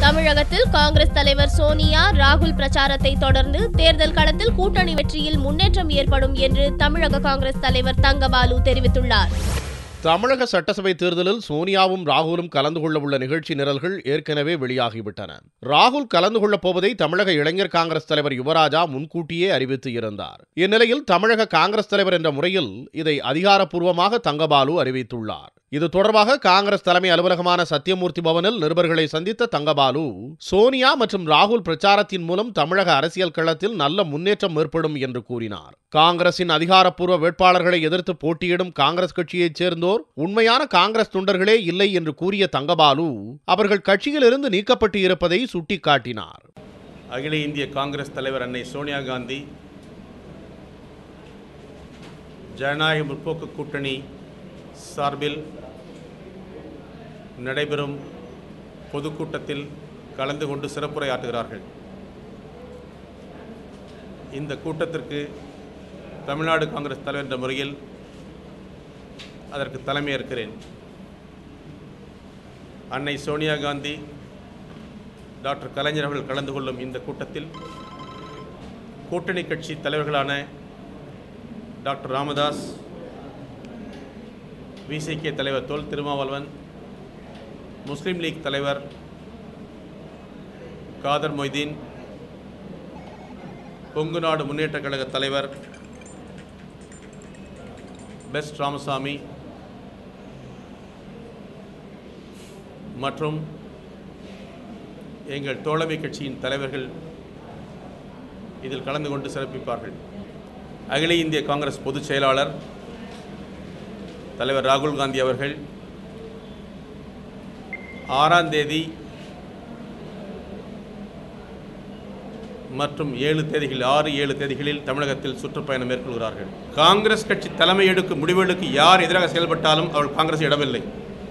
தமிழகத்தில் காங்கிரஸ் தலைவர் சோனியா ராகுல் பிரச்சாரத்தை தொடர்ந்து தேர்தல் களத்தில் கூட்டணி வெற்றியில் முன்னேற்றம் ஏற்படும் என்று தமிழக காங்கிரஸ் தலைவர் தங்கபாலு தெரிவித்துள்ளார் தமிழக சட்டசபை தேர்தலில் சோனியாவும் ராகுலும் கலந்து கொள்ள உள்ள நிகழ்ச்சி நிரல்கள் ஏற்கனவே வெளியாகிவிட்டன ராகுல் கலந்து கொள்ளப் போவதை தமிழக இளைஞர் காங்கிரஸ் தலைவர் யுவராஜா முன்கூட்டியே அறிவித்து இருந்தார் இந்நிலையில் தமிழக காங்கிரஸ் தலைவர் என்ற முறையில் இதை அதிகாரப்பூர்வமாக தங்கபாலு அறிவித்துள்ளார் இது தொடர்பாக காங்கிரஸ் தலைமை அலுவலகமான சத்தியமூர்த்தி பவனில் நிருபர்களை சந்தித்த தங்கபாலு சோனியா மற்றும் ராகுல் பிரச்சாரத்தின் மூலம் தமிழக அரசியல் களத்தில் நல்ல முன்னேற்றம் ஏற்படும் என்று கூறினார் காங்கிரசின் அதிகாரப்பூர்வ வேட்பாளர்களை எதிர்த்து போட்டியிடும் காங்கிரஸ் கட்சியைச் சேர்ந்தோர் உண்மையான காங்கிரஸ் தொண்டர்களே இல்லை என்று கூறிய தங்கபாலு அவர்கள் கட்சியிலிருந்து நீக்கப்பட்டு இருப்பதை சுட்டிக்காட்டினார் அகில இந்திய காங்கிரஸ் தலைவர் அன்னை சோனியா காந்தி ஜனநாயக முற்போக்கு கூட்டணி சார்பில் நடைபெறும் பொதுக்கூட்டத்தில் கலந்து கொண்டு சிறப்புரையாற்றுகிறார்கள் இந்த கூட்டத்திற்கு தமிழ்நாடு காங்கிரஸ் தலைவர் என்ற முறையில் அதற்கு தலைமையேற்கிறேன் அன்னை சோனியா காந்தி டாக்டர் கலைஞர் அவர்கள் கலந்து கொள்ளும் இந்த கூட்டத்தில் கூட்டணி கட்சி தலைவர்களான டாக்டர் ராமதாஸ் விசிகே தலைவர் தொல் திருமாவளவன் முஸ்லீம் லீக் தலைவர் காதர் மொய்தீன் கொங்கு நாடு முன்னேற்றக் கழக தலைவர் பெஸ்ட் ராமசாமி மற்றும் எங்கள் தோழமை கட்சியின் தலைவர்கள் இதில் கலந்து கொண்டு சிறப்பிப்பார்கள் அகில இந்திய காங்கிரஸ் பொதுச் செயலாளர் தலைவர் ராகுல் காந்தி அவர்கள் ஆறாம் தேதி மற்றும் ஏழு தேதிகள் ஆறு ஏழு தேதிகளில் தமிழகத்தில் சுற்றுப்பயணம் மேற்கொள்கிறார்கள் காங்கிரஸ் கட்சி தலைமை எடுக்கும் முடிவுகளுக்கு யார் எதிராக செயல்பட்டாலும் அவள் காங்கிரஸ் இடமில்லை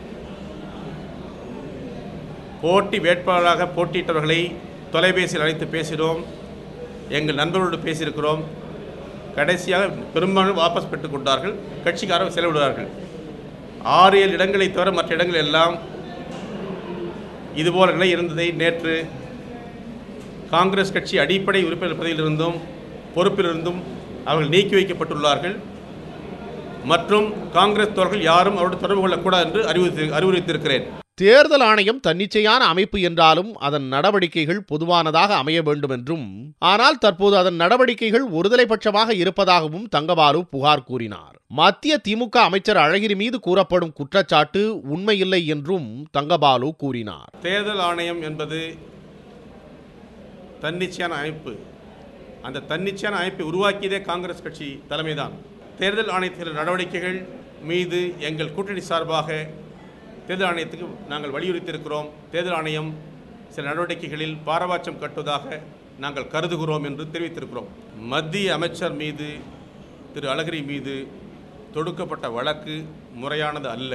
போட்டி வேட்பாளராக போட்டியிட்டவர்களை தொலைபேசியில் அழைத்து பேசினோம் எங்கள் நண்பர்களோடு பேசியிருக்கிறோம் கடைசியாக பெரும்பாலும் வாபஸ் பெற்றுக் கொண்டார்கள் கட்சிக்காரர் செலவிடுவார்கள் ஆறு ஏழு இடங்களை தவிர மற்ற இடங்கள் எல்லாம் இதுபோல நிலை இருந்ததை நேற்று காங்கிரஸ் கட்சி அடிப்படை உறுப்பினர் பதவியிலிருந்தும் பொறுப்பிலிருந்தும் அவர்கள் நீக்கி வைக்கப்பட்டுள்ளார்கள் மற்றும் காங்கிரஸ் தோழர்கள் யாரும் அவரோடு தொடர்பு கொள்ளக்கூடாது என்று அறிவுறுத்தி அறிவுறுத்தியிருக்கிறேன் தேர்தல் ஆணையம் தன்னிச்சையான அமைப்பு என்றாலும் அதன் நடவடிக்கைகள் பொதுவானதாக அமைய வேண்டும் என்றும் ஆனால் தற்போது அதன் நடவடிக்கைகள் ஒருதலைபட்சமாக இருப்பதாகவும் தங்கபாலு புகார் கூறினார் மத்திய திமுக அமைச்சர் அழகிரி மீது கூறப்படும் குற்றச்சாட்டு உண்மையில்லை என்றும் தங்கபாலு கூறினார் தேர்தல் ஆணையம் என்பது தன்னிச்சையான அமைப்பு அந்த தன்னிச்சையான அமைப்பை உருவாக்கியதே காங்கிரஸ் கட்சி தலைமைதான் தேர்தல் ஆணையத்தின் நடவடிக்கைகள் மீது எங்கள் கூட்டணி சார்பாக தேர்தல் ஆணையத்துக்கு நாங்கள் வலியுறுத்தியிருக்கிறோம் தேர்தல் ஆணையம் சில நடவடிக்கைகளில் பாரபட்சம் கட்டுவதாக நாங்கள் கருதுகிறோம் என்று தெரிவித்திருக்கிறோம் மத்திய அமைச்சர் மீது திரு அழகிரி மீது தொடுக்கப்பட்ட வழக்கு முறையானது அல்ல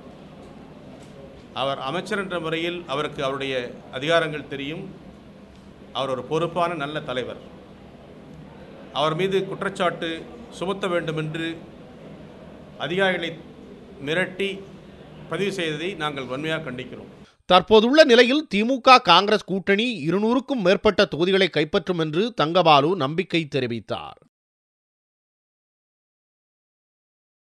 அவர் அமைச்சர் என்ற முறையில் அவருக்கு அவருடைய அதிகாரங்கள் தெரியும் அவர் ஒரு பொறுப்பான நல்ல தலைவர் அவர் மீது குற்றச்சாட்டு சுமத்த வேண்டும் என்று அதிகாரிகளை மிரட்டி பதிவு செய்ததை நாங்கள் வன்மையாக கண்டிக்கிறோம் தற்போதுள்ள நிலையில் திமுக காங்கிரஸ் கூட்டணி இருநூறுக்கும் மேற்பட்ட தொகுதிகளை கைப்பற்றும் என்று தங்கபாலு நம்பிக்கை தெரிவித்தார்